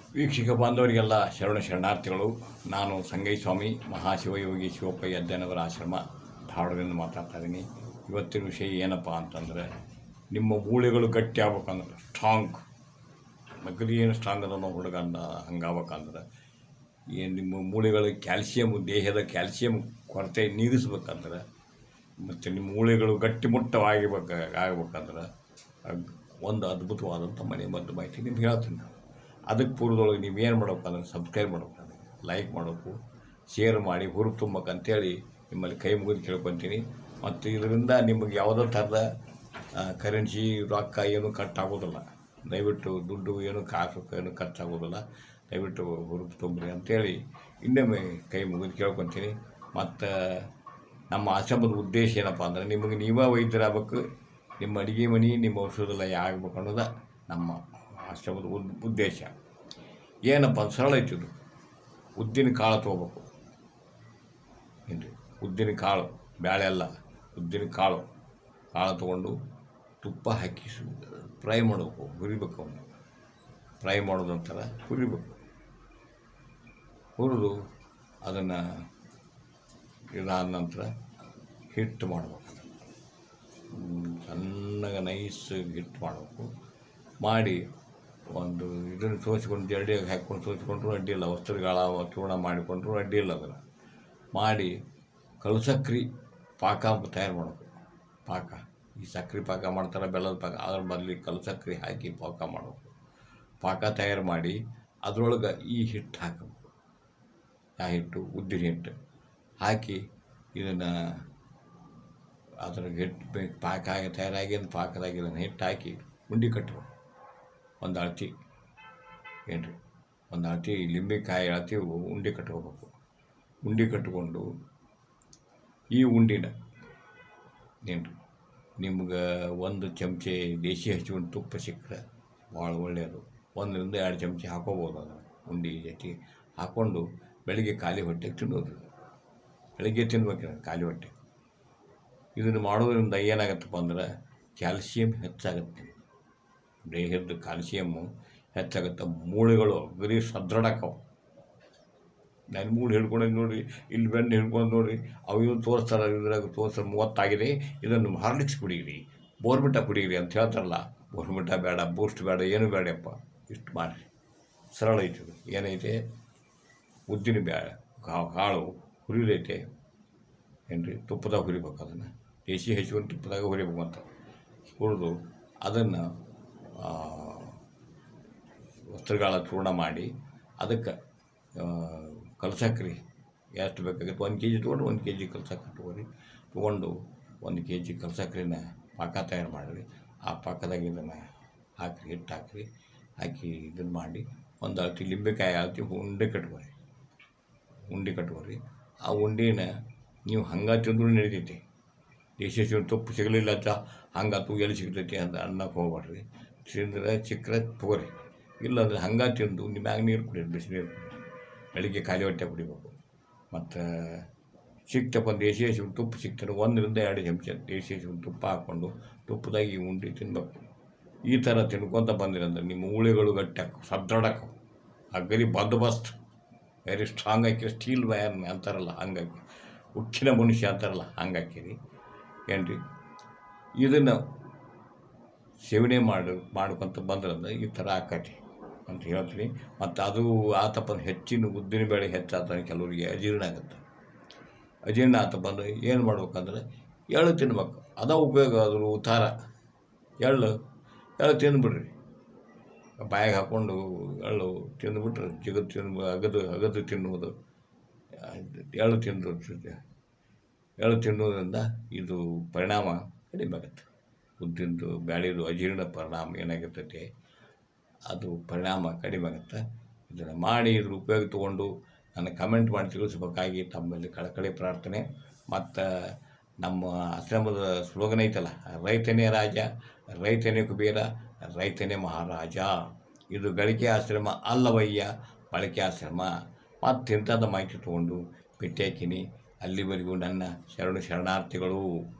ವೀಕ್ಷಕ ಬಾಂಧವರಿಗೆಲ್ಲ ಶರಣ ಶರಣಾರ್ಥಿಗಳು ನಾನು ಸಂಗಯ್ಯ ಸ್ವಾಮಿ ಮಹಾಶಿವಯೋಗಿ ಶಿವಪ್ಪ ಅಧ್ಯಯನವರ ಆಶ್ರಮ ಧಾರವಾಡದಿಂದ ಮಾತಾಡ್ತಾ ಇದ್ದೀನಿ ಇವತ್ತಿನ ವಿಷಯ ಏನಪ್ಪ ಅಂತಂದರೆ ನಿಮ್ಮ ಮೂಳೆಗಳು ಗಟ್ಟಿ ಆಗ್ಬೇಕಂದ್ರೆ ಸ್ಟ್ರಾಂಗ್ ನಗಲಿ ಏನು ಸ್ಟ್ರಾಂಗ್ ಅದ ನಾವು ಹುಡುಗ ಅಂದ ಹಂಗಾಗ್ಬೇಕಂದ್ರೆ ಏನು ನಿಮ್ಮ ಮೂಳೆಗಳಿಗೆ ಕ್ಯಾಲ್ಸಿಯಮ್ ದೇಹದ ಕ್ಯಾಲ್ಸಿಯಂ ಕೊರತೆ ನೀಗಿಸ್ಬೇಕಂದ್ರೆ ಮತ್ತು ನಿಮ್ಮ ಮೂಳೆಗಳು ಗಟ್ಟಿಮುಟ್ಟವಾಗಿರ್ಬೇಕು ಆಗ್ಬೇಕಂದ್ರೆ ಅಗ್- ಒಂದು ಅದ್ಭುತವಾದಂಥ ಮನೆ ಮದ್ದು ಮಾಹಿತಿ ನಿಮ್ಗೆ ಹೇಳ್ತೀನಿ ನಾನು ಅದಕ್ಕೆ ಪೂರ್ವದೊಳಗೆ ನೀವೇನು ಮಾಡ್ಬೇಕಂದ್ರೆ ಸಬ್ಸ್ಕ್ರೈಬ್ ಮಾಡ್ಬೇಕು ಲೈಕ್ ಮಾಡಬೇಕು ಶೇರ್ ಮಾಡಿ ಹುರುಪು ತುಂಬಬೇಕಂತೇಳಿ ನಿಮ್ಮಲ್ಲಿ ಕೈ ಮುಗಿದು ಕೇಳ್ಕೊತೀನಿ ಮತ್ತು ಇದರಿಂದ ನಿಮಗೆ ಯಾವುದೋ ಥರದ ಕರೆನ್ಸಿ ರೊಕ್ಕ ಏನು ಕಟ್ ಆಗೋದಿಲ್ಲ ದಯವಿಟ್ಟು ದುಡ್ಡು ಏನು ಕಾಸು ಏನು ಖರ್ಚಾಗೋದಿಲ್ಲ ದಯವಿಟ್ಟು ಹುರುಪು ತುಂಬ್ರಿ ಅಂತೇಳಿ ಇನ್ನೊಮ್ಮೆ ಕೈ ಮುಗಿದು ಕೇಳ್ಕೊತೀನಿ ಮತ್ತು ನಮ್ಮ ಆಶ್ರಮದ ಉದ್ದೇಶ ಏನಪ್ಪ ಅಂದರೆ ನಿಮಗೆ ನೀವೇ ವೈದ್ಯರಾಗಬೇಕು ನಿಮ್ಮ ಅಡುಗೆ ಮನೆ ನಿಮ್ಮ ಔಷಧಲಯ ಆಗ್ಬೇಕು ಅನ್ನೋದು ನಮ್ಮ ಆಶ್ರಮದ ಉದ್ ಉದ್ದೇಶ ಏನಪ್ಪ ಅಂದ್ರೆ ಸರಳ ಐತಿ ಇದು ಉದ್ದಿನ ಕಾಳು ತೊಗೋಬೇಕು ಏನ್ರಿ ಉದ್ದಿನ ಕಾಳು ಬ್ಯಾಳೆ ಅಲ್ಲ ಉದ್ದಿನ ಕಾಳು ಕಾಳು ತೊಗೊಂಡು ತುಪ್ಪ ಹಾಕಿ ಫ್ರೈ ಮಾಡಬೇಕು ಹುರಿಬೇಕು ಅವನು ಫ್ರೈ ಮಾಡೋದು ನಂತರ ಹುರಿಬೇಕು ಹುರಿದು ಅದನ್ನು ಇದಾದ ನಂತರ ಹಿಟ್ಟು ಮಾಡಬೇಕು ಹ್ಮ್, ಸಣ್ಣಗೆ ನೈಸ್ ಹಿಟ್ಟು ಮಾಡಬೇಕು ಮಾಡಿ ಒಂದು ಇದನ್ನು ಸೋಸ್ಕೊಂಡು ಜರಡಿಯಾಗಿ ಹಾಕ್ಕೊಂಡು ಸೋಸ್ಕೊಂಡ್ರು ಅಡ್ಡಿ ಇಲ್ಲ ವಸ್ತ್ರಗಳ ಚೂರ್ಣ ಮಾಡಿಕೊಂಡ್ರು ಅಡ್ಡಿ ಇಲ್ಲ ಅದನ್ನು ಮಾಡಿ ಕಲ್ಸಕ್ರಿ ಪಾಕ ಅಂತ ತಯಾರು ಮಾಡಬೇಕು ಪಾಕ ಈ ಸಕ್ರೆ ಪಾಕ ಮಾಡ್ತಾರೆ ಬೆಲ್ಲದ ಪಾಕ ಅದ್ರ ಬದಲಿಗೆ ಕಲ್ಸಕ್ರಿ ಹಾಕಿ ಪಾಕ ಮಾಡಬೇಕು ಪಾಕ ತಯಾರು ಮಾಡಿ ಅದರೊಳಗೆ ಈ ಹಿಟ್ಟು ಹಾಕಬೇಕು ಆ ಹಿಟ್ಟು ಉದ್ದಿನ ಹಿಟ್ಟು ಹಾಕಿ ಇದನ್ನು ಅದರ ಹಿಟ್ಟು ಬೇಕು ಪಾಕ ಆಗಿ ತಯಾರಾಗಿ ಅದು ಪಾಕದಾಗಿ ಇದನ್ನು ಹಿಟ್ಟು ಹಾಕಿ ಉಂಡೆ ಕಟ್ಟಬೇಕು ಒಂದು ಅಳತಿ ಏನು ರೀ ಒಂದು ಅಳತಿ ಲಿಂಬೆಕಾಯಿ ಅಳತಿ ಉಂಡೆ ಕಟ್ಕೋಬೇಕು ಉಂಡೆ ಕಟ್ಕೊಂಡು ಈ ಉಂಡಿನ ಏನು ರೀ ನಿಮ್ಗೆ ಒಂದು ಚಮಚೆ ದೇಶಿ ಹಚ್ಕೊಂಡು ತುಪ್ಪ ಸಿಕ್ಕರೆ ಭಾಳ ಒಳ್ಳೆಯದು ಒಂದರಿಂದ ಎರಡು ಚಮಚೆ ಹಾಕೋಬೋದು ಅದನ್ನು ಉಂಡೆ ಜೊತೆ ಹಾಕ್ಕೊಂಡು ಬೆಳಿಗ್ಗೆ ಖಾಲಿ ಹೊಟ್ಟೆಗೆ ತಿನ್ನೋದು ಬೆಳಿಗ್ಗೆ ತಿನ್ಬೇಕು ಖಾಲಿ ಹೊಟ್ಟೆ ಇದನ್ನು ಮಾಡೋದ್ರಿಂದ ಏನಾಗತ್ತಪ್ಪ ಅಂದ್ರೆ ಕ್ಯಾಲ್ಸಿಯಂ ಹೆಚ್ಚಾಗುತ್ತೆ ದೇಹದ ಕ್ಯಾಲ್ಸಿಯಮ್ಮು ಹೆಚ್ಚಾಗುತ್ತೆ ಮೂಳೆಗಳು ಅಗದಿ ಸದೃಢಕ್ಕವು ನಾನು ಮೂಳೆ ಹಿಡ್ಕೊಂಡು ನೋಡಿರಿ ಇಲ್ಲಿ ಬೆನ್ನು ಹಿಡ್ಕೊಂಡು ನೋಡಿರಿ ಅವು ಇವು ತೋರಿಸ್ತಾರೆ ಇದ್ರಾಗ ತೋರಿಸ್ತಾರೆ ಮೂವತ್ತಾಗಿದೆ ಇದನ್ನು ಹಾರ್ಲಿಕ್ಸ್ ಕುಡೀರಿ ಬೋರ್ಮಿಟ ಕುಡೀರಿ ಅಂತ ಹೇಳ್ತಾರಲ್ಲ ಬೋರ್ಮಿಟ ಬೇಡ ಬೂಸ್ಟ್ ಬೇಡ ಏನು ಬೇಡಪ್ಪ ಇಷ್ಟು ಮಾಡಿರಿ ಸರಳ ಐತಿ ಇದು ಏನೈತೆ ಉದ್ದಿನ ಬ್ಯಾಳೆ ಕಾ- ಕಾಳು ಹುರಿದೈತೆ ಏನು ರೀ ತುಪ್ಪದಾಗ ಹುರಿಬೇಕು ಅದನ್ನು ದೇಶಿ ಹಚ್ಕೊಂಡು ತುಪ್ಪದಾಗ ಹುರಿಬೇಕು ಅಂತ ಹುರಿದು ಅದನ್ನು ವಸ್ತ್ರಗಾಳ ಚೂರ್ಣ ಮಾಡಿ ಅದಕ್ಕೆ ಕಲ್ಸಕ್ರಿ ಎಷ್ಟು ಬೇಕಾಗುತ್ತೆ ಒಂದು ಕೆ ಜಿ ತೊಗೊಂಡು ಒಂದು ಕೆ ಜಿ ಕಲ್ಸಕ್ರಿ ತೊಗೊರಿ ತೊಗೊಂಡು ಒಂದು ಕೆ ಜಿ ಕಲ್ಸಕ್ರಿನ ಪಾಕ ತಯಾರು ಮಾಡಿರಿ ಆ ಪಾಕದಾಗ ಇದನ್ನು ಹಾಕಿ ಹಿಟ್ಟು ಹಾಕಿರಿ ಹಾಕಿ ಇದನ್ನು ಮಾಡಿ ಒಂದು ಅಳತಿ ಲಿಂಬೆಕಾಯಿ ಅಳತಿ ಉಂಡೆ ಕಟ್ಕೊರಿ ಉಂಡೆ ಕಟ್ಕೊರಿ ಆ ಉಂಡೆನ ನೀವು ಹಂಗೆ ತಿಂದ್ರೂ ನಡೀತೈತಿ ದೇಶಿ ಚೂರು ತುಪ್ಪ ಸಿಗಲಿಲ್ಲ ಅಂತ ಹಂಗಾತು ಎಲ್ಲಿ ಸಿಗ್ತೈತಿ ಅಂತ ಅನ್ನಕ್ಕೆ ಹೋಗ್ಬೇಡ್ರಿ ತಿಂದ್ರೆ ಸಿಕ್ಕರೆ ತಗೋರಿ ಇಲ್ಲಾಂದ್ರೆ ಹಂಗೆ ತಿಂದು ನಿಮ್ಯಾಗ ನೀರು ಕುಡೀರಿ ಬಿಸಿನೀರು ಕುಡೀರಿ ಬೆಳಿಗ್ಗೆ ಖಾಲಿ ಹೊಟ್ಟೆ ಕುಡಿಬೇಕು ಮತ್ತು ಸಿಕ್ತಪ್ಪ ದೇಶಿ ಹಸಿರು ತುಪ್ಪ ಸಿಗ್ತಾರೆ ಒಂದರಿಂದ ಎರಡು ಚಮಚ ದೇಶಿ ಹಸಿರು ತುಪ್ಪ ಹಾಕ್ಕೊಂಡು ತುಪ್ಪದಾಗ ಈ ಉಂಡೆ ತಿನ್ಬೇಕು ಈ ಥರ ತಿನ್ಕೊತ ಬಂದಿರಂದ್ರೆ ನಿಮ್ಮ ಮೂಳೆಗಳು ಗಟ್ಟಿ ಹಾಕು ಸದೃಢಕ್ಕವು ಅಗದಿ ಬಂದೋಬಸ್ತ್ ವೆರಿ ಸ್ಟ್ರಾಂಗ್ ಹಾಕಿರಿ ಸ್ಟೀಲ್ ವಯರ್ ಅಂತಾರಲ್ಲ ಹಂಗಾಗಿ ಉಕ್ಕಿನ ಮನುಷ್ಯ ಅಂತಾರಲ್ಲ ಹಂಗೆ ಹಾಕಿರಿ ಏನು ರೀ ಇದನ್ನು ಸೇವನೆ ಮಾಡಿ ಮಾಡ್ಕೊತ ಬಂದ್ರಂದ್ರೆ ಈ ಥರ ಆಕತಿ ಅಂತ ಹೇಳ್ತೀನಿ ಮತ್ತು ಅದು ಆತಪ್ಪ ಹೆಚ್ಚಿನ ಉದ್ದಿನ ಬೇಳೆ ಹೆಚ್ಚಾತ ಕೆಲವರಿಗೆ ಅಜೀರ್ಣ ಆಗುತ್ತೆ ಅಜೀರ್ಣ ಆತ ಬಂದ್ರೆ ಏನು ಮಾಡ್ಬೇಕಂದ್ರೆ ಎಳ್ಳು ತಿನ್ಬೇಕು ಅದ ಉಪಯೋಗ ಅದ್ರ ಉತ್ತಾರ ಎಳ್ಳು ಎಳ್ಳು ತಿಂದ್ಬಿಡ್ರಿ ಬಾಯಿಗೆ ಹಾಕ್ಕೊಂಡು ಎಳ್ಳು ತಿಂದುಬಿಟ್ರೆ ಜಿಗದು ತಿನ್ನು ಅಗದು ಅಗದು ತಿನ್ನುವುದು ಎಳ್ಳು ತಿಂದು ಎಳ್ಳು ತಿನ್ನೋದ್ರಿಂದ ಇದು ಪರಿಣಾಮ ಕಡಿಮೆ ಆಗುತ್ತೆ ಉದ್ದಿನದು ಬ್ಯಾಳಿದು ಅಜೀರ್ಣ ಪರಿಣಾಮ ಏನಾಗಿರ್ತೈತೆ ಅದು ಪರಿಣಾಮ ಕಡಿಮೆ ಆಗುತ್ತೆ ಇದನ್ನು ಮಾಡಿ ಇದ್ರ ಉಪಯೋಗ ತೊಗೊಂಡು ನನಗೆ ಕಮೆಂಟ್ ಮಾಡಿ ತಿಳಿಸ್ಬೇಕಾಗಿ ತಮ್ಮಲ್ಲಿ ಕಳಕಳಿ ಪ್ರಾರ್ಥನೆ ಮತ್ತು ನಮ್ಮ ಆಶ್ರಮದ ಸ್ಲೋಗನ್ ಐತಲ್ಲ ರೈತನೇ ರಾಜ ರೈತನೇ ಕುಬೇರ ರೈತನೇ ಮಹಾರಾಜ ಇದು ಗಳಿಕೆ ಆಶ್ರಮ ಅಲ್ಲವಯ್ಯ ಬಳಕೆ ಆಶ್ರಮ ಮತ್ತು ಇಂಥದ್ದು ಮಾಹಿತಿ ತೊಗೊಂಡು ಭೇಟಿ ಹಾಕಿನಿ ಅಲ್ಲಿವರೆಗೂ ನನ್ನ ಶರಣು ಶರಣಾರ್ಥಿಗಳು